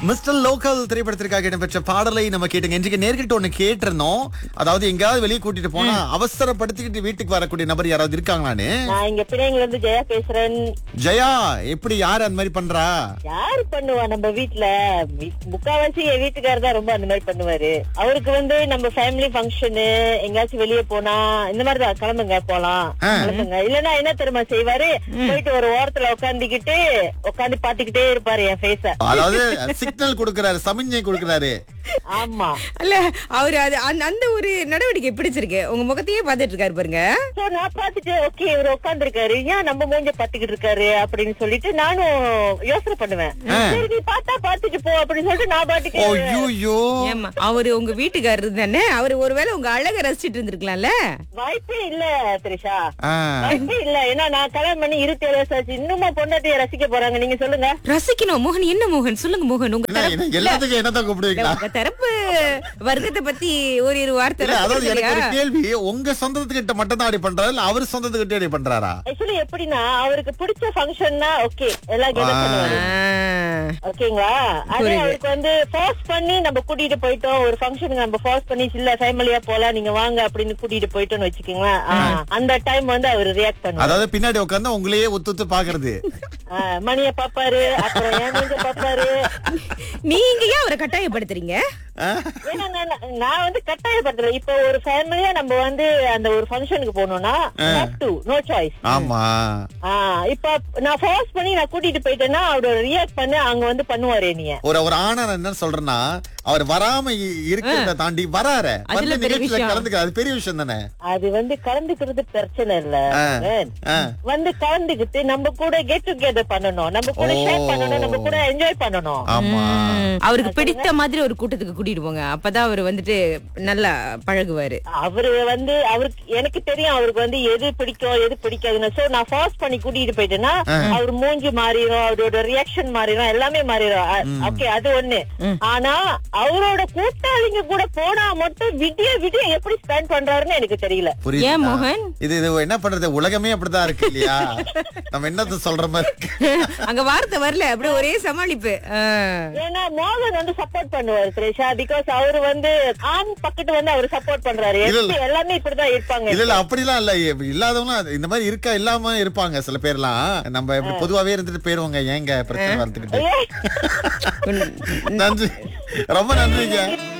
Mister local திரைப்படத்திற்காக இடம்பெற்ற பாடலை நம்ம கேட்டுங்க இன்றைக்கு நேர்கிட்ட ஒண்ணு கேட்டிருந்தோம் அதாவது எங்கேயாவது வெளியே கூட்டிட்டு போனா அவசரப்படுத்திக்கிட்டு வீட்டுக்கு வரக்கூடிய நபர் யாராவது இருக்காங்களான்னு நான் இங்க பிள்ளைங்கள இருந்து ஜெயா பேசுறேன் ஜெயா எப்படி யாரு அந்த மாதிரி பண்றா யாரு பண்ணுவா நம்ம வீட்ல வீ- முக்காவாசி என் வீட்டுக்காரர் தான் ரொம்ப அந்த மாதிரி பண்ணுவாரு அவருக்கு வந்து நம்ம ஃபேமிலி ஃபங்க்ஷனு எங்கேயாச்சும் வெளியே போனா இந்த மாதிரி தான் கிளம்புங்க போலாம் ஆ. கிளம்புங்க இல்லன்னா என்ன தெரியுமா செய்வாரு போயிட்டு ஒரு ஓரத்துல உட்காந்துக்கிட்டு உட்காந்து பாத்துக்கிட்டே இருப்பாரு என் ஃபேஸ அதாவது சிக்னல் கொடுக்கறாரு சமிஞ்சை கொடுக்கறாரு ஆமா அல்ல அவரு அது அந்த அந்த ஒரு நடவடிக்கை பிடிச்சிருக்கு உங்க முகத்தையே பாத்துட்டு இருக்காரு பாருங்க சோ நான் பாத்துட்டு ஓகே இவர் உட்கார்ந்திருக்காரு ஏன் நம்ம மூஞ்ச பாத்துக்கிட்டு இருக்காரு அப்படின்னு சொல்லிட்டு நானும் யோசனை பண்ணுவேன் சரி நீ பார்த்தா பாத்துட்டு போ அப்படின்னு சொல்லிட்டு நான் பாட்டுக்கு ஐயோ ஏமா அவரு உங்க வீட்டுக்காரர் தானே அவரு ஒருவேளை உங்க அழக ரசிச்சிட்டு இருந்திருக்கலாம்ல வாய்ப்பே இல்ல திரிஷா வாய்ப்பே இல்ல ஏன்னா நான் கல்யாணம் பண்ணி இருபத்தி ஏழு வருஷம் ஆச்சு இன்னுமா பொண்டாட்டிய ரசிக்க போறாங்க நீங்க சொல்லுங்க ரசிக்கணும் மோகன் என்ன மோகன் சொல்லுங்க மோகன் உங்க தரப்பு எல்லாத்துக்கும் என்னதான் இல்ல, கூப்பிடுவீங்களா உங்க தரப்பு வர்க்கத்தை பத்தி ஒரு இரு வார்த்தை இல்ல அதாவது எனக்கு ஒரு சொல்றியா? கேள்வி உங்க சொந்தத்துக்கிட்ட மட்டும் தான் அப்படி பண்றாரு இல்ல அவர் சொந்தத்துக்கிட்ட அப்படி பண்றாரா ஆக்சுவலி எப்படின்னா அவருக்கு பிடிச்ச ஃபங்க்ஷன்னா ஓகே எல்லாம் கெட் பண்ணுவாரு ஆ. ஓகேங்களா அதே புரியுது. அவருக்கு வந்து ஃபோர்ஸ் பண்ணி நம்ம கூட்டிட்டு போயிட்டோம் ஒரு ஃபங்க்ஷனுக்கு நம்ம ஃபோர்ஸ் பண்ணி இல்ல ஃபேமிலியா போலாம் நீங்க வாங்க அப்படின்னு கூட்டிட்டு போயிட்டோம்னு வச்சுக்கோங்களேன் ஆ, அந்த டைம் வந்து அவர் ரியாக்ட் பண்ணுவாரு அதாவது பின்னாடி உட்கார்ந்து உங்களையே ஒத்து ஒத்து பாக்குறது ஆ, மணிய பாப்பாரு அப்புறம் என் மூஞ்ச பாப்பாரு நீங்க ஏன் அவரை கட்டாயப்படுத்துறீங்க ஆ? ஏன்னா நான் நான் வந்து கட்டாயப்படுத்தல இப்ப ஒரு ஃபேமிலியா நம்ம வந்து அந்த ஒரு ஃபங்க்ஷனுக்கு போகணும்னா டு நோ சாய்ஸ் ஆமா இப்ப நான் ஃபோர்ஸ் பண்ணி நான் கூட்டிட்டு போயிட்டேன்னா அவரோட ரியாக்ட் பண்ணி அங்க வந்து பண்ணுவாரு நீங்க ஒரு ஒரு ஆணை நான் என்ன சொல்றேன்னா அவர் வராம இ- இருக்கிறத தாண்டி வராரு அதுல வந்து பெரிய நிகழ்ச்சியில விஷயம். கலந்துக்க அது பெரிய விஷயம் தானே அது வந்து கலந்துக்கிறது பிரச்சனை இல்ல ஆ. மகன். ஆ. வந்து கலந்துக்கிட்டு நம்ம கூட கெட் டுகெதர் பண்ணணும் நம்ம கூட ஓ. ஷேர் பண்ணணும் நம்ம கூட என்ஜாய் பண்ணணும் ஆமா ம், அவருக்கு பிடித்த மாதிரி ஒரு கூட்டத்துக்கு கூட்டிட்டு போங்க அப்பதான் அவர் வந்துட்டு நல்லா பழகுவாரு அவரு வந்து அவருக்கு எனக்கு தெரியும் அவருக்கு வந்து எது பிடிக்கும் எது பிடிக்காதுன்னு சோ நான் ஃபோர்ஸ் பண்ணி கூட்டிட்டு போயிட்டேன்னா அவர் மூஞ்சி மாறிடும் அவரோட ரியாக்ஷன் மாறிடும் எல்லாமே மாறிடும் ஓகே அது ஒண்ணு ஆனா அவரோட கூட்டாளிங்க கூட போனா மட்டும் விடிய விடிய எப்படி ஸ்பெண்ட் பண்றாருன்னு எனக்கு தெரியல புரியுது ஏன் மோகன் இது இது என்ன பண்றது உலகமே அப்படிதான் இருக்கு இல்லையா நம்ம என்னத்த சொல்ற மாதிரி இருக்கு அங்க வார்த்தை வரல அப்படியே ஒரே சமாளிப்பு ஆ. ஏன்னா மோகன் வந்து சப்போர்ட் பண்ணுவாரு திரேஷா பிகாஸ் அவரு வந்து ஆண் பக்கத்து வந்து அவர் சப்போர்ட் பண்றாரு இல்ல, இல்ல. எப்படி எல்லாமே இப்படிதான் இருப்பாங்க இல்ல இல்ல அப்படிலாம் இல்ல இ- இல்லாதவங்க அது- இந்த மாதிரி இருக்கா இல்லாம இருப்பாங்க சில பேர்லாம் நம்ம இப்படி பொதுவாவே இருந்துட்டு போயிருவாங்க ஏங்க பிரச்சனை வரதுக்கிட்டு ஏய். நன்றி ரொம்ப நன்றிங்க